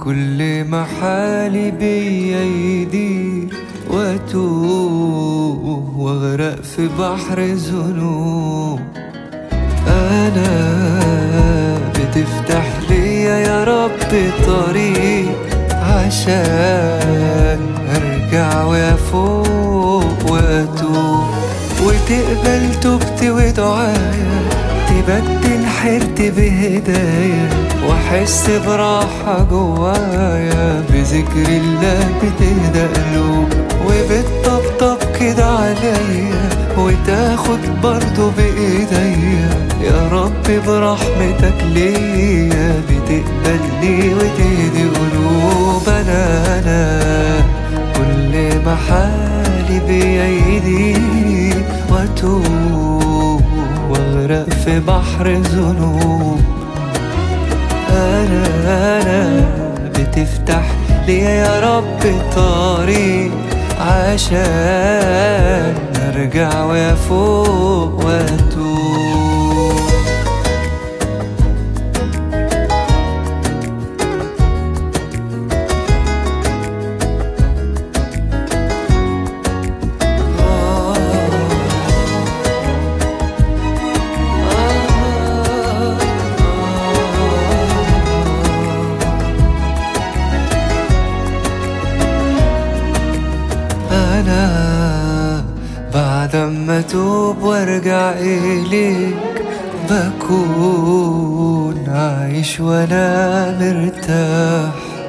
كل ما حالي بيا يضيق واتوه واغرق في بحر ذنوب انا بتفتح ليا يا رب طريق عشان ارجع وافوق واتوب وتقبل توبتي ودعايا تبدل حيرتي بهدايا واحس براحة جوايا بذكر الله بتهدى قلوب وبتطبطب كده عليا وتاخد برضه بايديا يا رب برحمتك ليا بتقبلني وتهدي قلوب انا انا كل ما حالي بيدي واتوب واغرق في بحر ذنوب انا انا بتفتح ليا يا رب طريق عشان ارجع وافوق واتوب أنا بعد ما أتوب وأرجع إليك بكون عايش وأنا مرتاح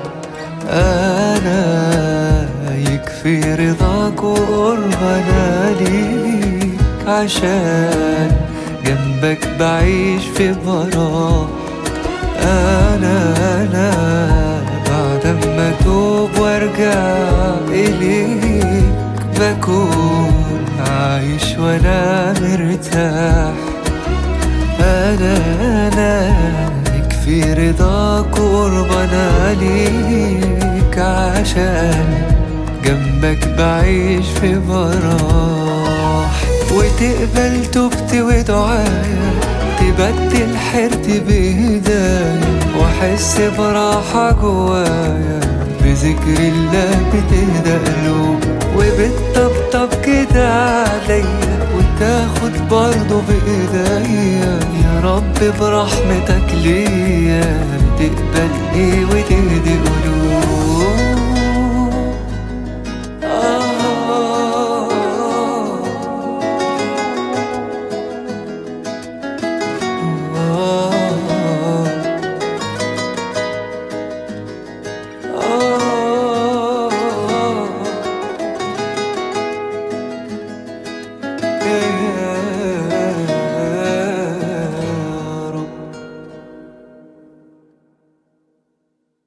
أنا يكفي رضاك وقربنا ليك عشان جنبك بعيش في براح أنا أنا بعد ما أتوب وأرجع إليك بكون عايش وأنا مرتاح أنا أنا يكفي رضاك وقربنا ليك عشان جنبك بعيش في براح وتقبل توبتي ودعايا تبدل حيرتي بهدايا واحس براحة جوايا بذكر الله بتهدى قلوب وبتطبطب كده عليا وتاخد برضه بايديا يا رب برحمتك ليا تقبلني وتهدى